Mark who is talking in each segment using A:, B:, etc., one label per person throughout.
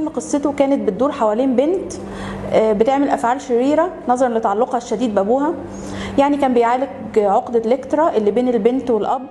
A: قصته كانت بتدور حوالين بنت آه، بتعمل افعال شريره نظرا لتعلقها الشديد بابوها يعني كان بيعالج عقده الكترا اللي بين البنت والاب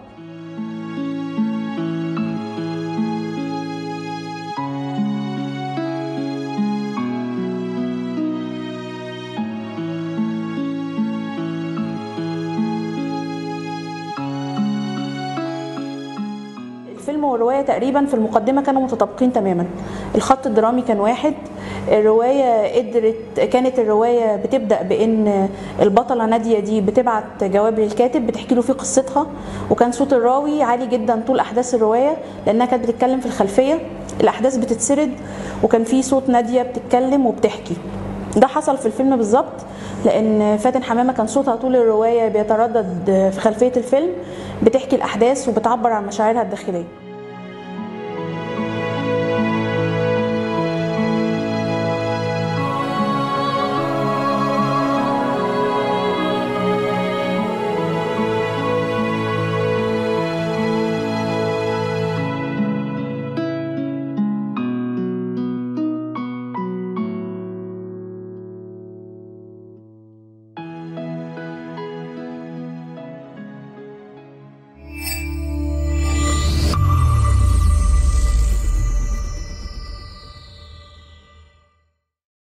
A: الفيلم والروايه تقريبا في المقدمه كانوا متطابقين تماما الخط الدرامي كان واحد الروايه قدرت كانت الروايه بتبدا بان البطله ناديه دي بتبعت جواب للكاتب بتحكي له فيه قصتها وكان صوت الراوي عالي جدا طول احداث الروايه لانها كانت بتتكلم في الخلفيه الاحداث بتتسرد وكان في صوت ناديه بتتكلم وبتحكي ده حصل في الفيلم بالظبط لان فاتن حمامه كان صوتها طول الروايه بيتردد في خلفيه الفيلم بتحكي الاحداث وبتعبر عن مشاعرها الداخليه